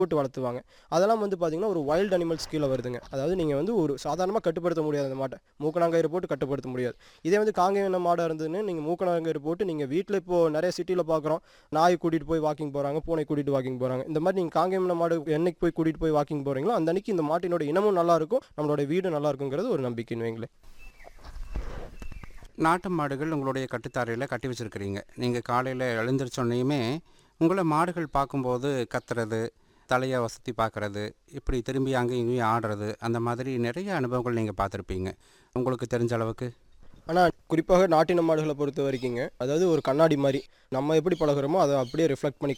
போட்டு வளர்த்துவாங்க அதெல்லாம் வந்து பார்த்தீங்கன்னா ஒரு வைல்ட் அனிமல்ஸ் கீழே வருதுங்க அதாவது நீங்கள் வந்து ஒரு சாதாரணமாக கட்டுப்படுத்த முடியாது அந்த மாட்டை மூக்கணாங்கயிறு போட்டு கட்டுப்படுத்த முடியாது இதே வந்து காங்கேய இன மாடாக இருந்ததுன்னு நீங்கள் மூக்கணாங்கயிறு போட்டு நீங்கள் வீட்டில் இப்போது நிறைய சிட்டியில் பார்க்குறோம் நாய் கூட்டிகிட்டு போய் வாக்கிங் போகிறாங்க பூனை கூட்டிகிட்டு வாக்கிங் போகிறாங்க இந்த மாதிரி நீங்கள் காங்கேயம் இன மாடு என்னைக்கு போய் கூட்டிகிட்டு போய் வாக்கிங் போகிறீங்களோ அந்த அன்னைக்கு இந்த மாட்டினோட இனமும் நல்லா இருக்கும் நம்மளோட வீடு நல்லா இருக்குங்கிறது ஒரு நம்பிக்கைன்னு வைங்களேன் நாட்டு மாடுகள் உங்களுடைய கட்டுத்தாரையில் கட்டி வச்சுருக்கிறீங்க நீங்கள் காலையில் எழுந்திரிச்சோன்னையுமே உங்களை மாடுகள் பார்க்கும்போது கத்துறது தலையை வசதி பார்க்குறது இப்படி திரும்பி அங்கேயும் இங்கேயும் ஆடுறது அந்த மாதிரி நிறைய அனுபவங்கள் நீங்கள் பார்த்துருப்பீங்க உங்களுக்கு தெரிஞ்ச அளவுக்கு ஆனால் குறிப்பாக நாட்டின மாடுகளை பொறுத்த வரைக்குங்க அதாவது ஒரு கண்ணாடி மாதிரி நம்ம எப்படி பழகுறோமோ அதை அப்படியே ரிஃப்ளெக்ட் பண்ணி